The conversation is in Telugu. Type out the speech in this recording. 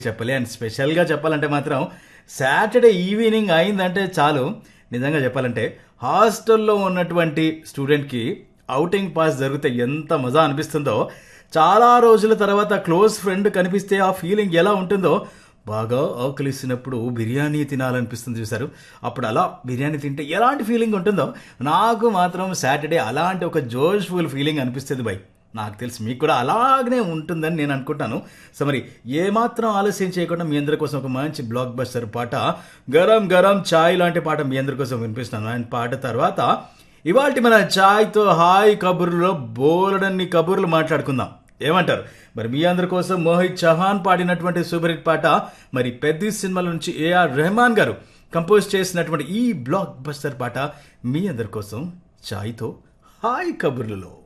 చెప్పలే అండ్ స్పెషల్గా చెప్పాలంటే మాత్రం సాటర్డే ఈవినింగ్ అయిందంటే చాలు నిజంగా చెప్పాలంటే హాస్టల్లో ఉన్నటువంటి స్టూడెంట్కి అవుటింగ్ పాస్ జరిగితే ఎంత మజా అనిపిస్తుందో చాలా రోజుల తర్వాత క్లోజ్ ఫ్రెండ్ కనిపిస్తే ఆ ఫీలింగ్ ఎలా ఉంటుందో బాగా ఆకలిసినప్పుడు బిర్యానీ తినాలనిపిస్తుంది చూసారు అప్పుడు అలా బిర్యానీ తింటే ఎలాంటి ఫీలింగ్ ఉంటుందో నాకు మాత్రం సాటర్డే అలాంటి ఒక జోష్ఫుల్ ఫీలింగ్ అనిపిస్తుంది బై నాకు తెలిసి మీకు కూడా అలాగనే ఉంటుందని నేను అనుకుంటాను సో మరి ఏమాత్రం ఆలస్యం చేయకుండా మీ అందరి కోసం ఒక మంచి బ్లాక్ బస్టర్ పాట గరం గరం చాయ్ లాంటి పాట మీ అందరి కోసం వినిపిస్తున్నాను అండ్ పాట తర్వాత ఇవాళ మన చాయ్తో హాయ్ కబుర్లో బోలెడన్ని కబుర్లు మాట్లాడుకుందాం ఏమంటారు మరి మీ అందరి కోసం మోహిత్ చౌహాన్ పాడినటువంటి సూపర్ హిట్ పాట మరి పెద్ద సినిమాల నుంచి ఏఆర్ రెహమాన్ గారు కంపోజ్ చేసినటువంటి ఈ బ్లాక్ బస్టర్ పాట మీ అందరి కోసం చాయ్తో హాయ్ కబుర్లలో